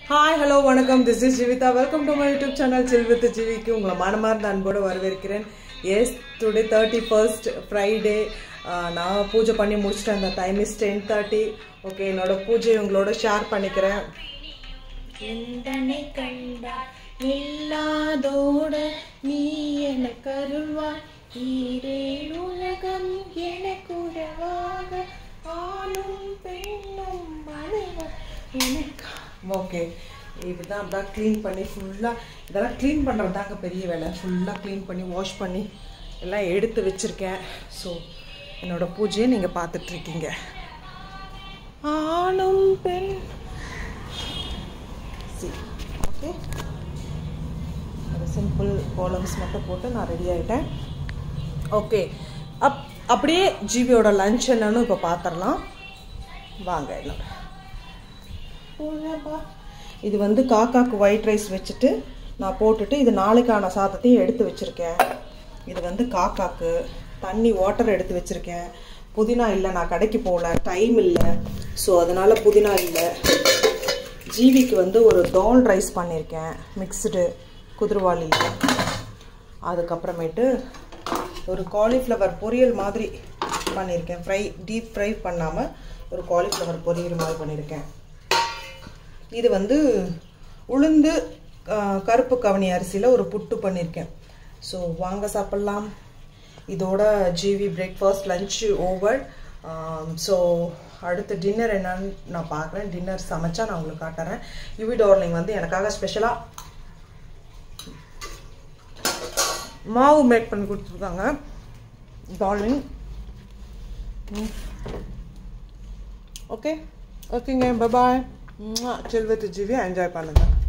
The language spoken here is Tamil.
ஹாய் ஹலோ வணக்கம் this is Jeevitha welcome to my YouTube channel chill with ஜீவிக்கு உங்களை மனமார்ந்த அன்போடு வரவேற்கிறேன் yes today thirty first Friday நான் பூஜை பண்ணி முடிச்சிட்டேன் அந்த time is ten thirty okay என்னோட பூஜை உங்களோட ஷேர் பண்ணிக்கிறேன் எந்தனை கண்டார் இல்லாதோட நீ எனக்கு அருள்வாய் ஈரேழு உலகம் எனக்கு உறவாக ஆணும் பெண்ணும் மனைவர் எனக்கு ஓகே இப்படிதான் அப்படிதான் க்ளீன் பண்ணி ஃபுல்லாக இதெல்லாம் க்ளீன் பண்ணுறது தாங்க பெரிய வேலை ஃபுல்லாக க்ளீன் பண்ணி வாஷ் பண்ணி எல்லாம் எடுத்து வச்சுருக்கேன் ஸோ என்னோட பூஜையை நீங்கள் பார்த்துட்ருக்கீங்க ஆணும் பெண் சி ஓகே ஒரு சிம்பிள் கோலம்ஸ் மட்டும் போட்டு நான் ரெடி ஆகிட்டேன் ஓகே அப் அப்படியே ஜிவியோட லஞ்ச் என்னன்னு இப்போ பார்த்துடலாம் வாங்க எல்லாம் போலப்பா. இது வந்து காக்காக்கு ஒயிட் ரைஸ் வச்சுட்டு நான் போட்டுட்டு இது நாளைக்கான சாதத்தையும் எடுத்து வச்சுருக்கேன் இது வந்து காக்காக்கு தண்ணி வாட்டர் எடுத்து வச்சுருக்கேன் புதினா இல்லை நான் கடைக்கு போகல டைம் இல்லை ஸோ அதனால் புதினா இல்லை ஜீவிக்கு வந்து ஒரு தால் ரைஸ் பண்ணியிருக்கேன் மிக்ஸ்டு குதிரவாளியில் அதுக்கப்புறமேட்டு ஒரு காலிஃப்ளவர் பொரியல் மாதிரி பண்ணியிருக்கேன் ஃப்ரை டீப் ஃப்ரை பண்ணாமல் ஒரு காலிஃப்ளவர் பொரியல் மாதிரி பண்ணியிருக்கேன் இது வந்து உளுந்து ஆ, கருப்பு கவனி அரிசியில் ஒரு புட்டு பண்ணியிருக்கேன் ஸோ வாங்க சாப்பிட்லாம் இதோட GV breakfast lunch over so அடுத்து டின்னர் என்னன்னு நான் பார்க்குறேன் டின்னர் சமைச்சா நான் உங்களுக்கு காட்டுறேன் யுவி டார்லிங் வந்து எனக்காக ஸ்பெஷலாக மாவு மேக் பண்ணி கொடுத்துருக்காங்க டார்லிங் ஓகே ஓகேங்க bye chill with GV enjoy பண்ணுங்கள்